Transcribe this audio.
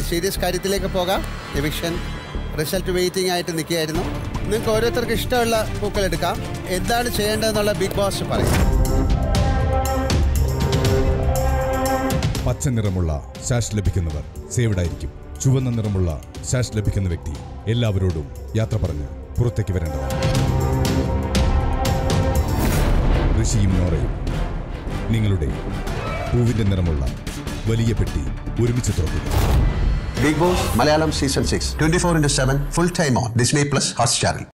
serious കാര്യത്തിലേക്ക് പോകാം eviction result waiting ആയിട്ട് നിൽക്കുകയായിരുന്നു നിങ്ങൾക്ക് ഓരോരുത്തർക്ക് ഇഷ്ടമുള്ള പൂക്കൾ എടുക്കാം എന്താണ് ചെയ്യേണ്ടതെന്നുള്ള ബിഗ് ബോസ് പറയും പച്ച നിറമുള്ള ഷാഷ് ലഭിക്കുന്നവർ സേവ്ഡ് ആയിരിക്കും ചുവന്ന നിറമുള്ള ഷാഷ് ലഭിക്കുന്ന വ്യക്തി എല്ലാവരോടും യാത്ര പറഞ്ഞ് പുറത്തേക്ക് വരേണ്ടതാണ് ഋഷിയും നോറയും നിങ്ങളുടെ പൂവിന്റെ നിറമുള്ള വലിയ പെട്ടി ഒരുമിച്ച് തുറക്കുക Bigg Boss Malayalam season six twenty four into seven full time on Disney plus ഹോട്ട്സ്റ്റാറിൽ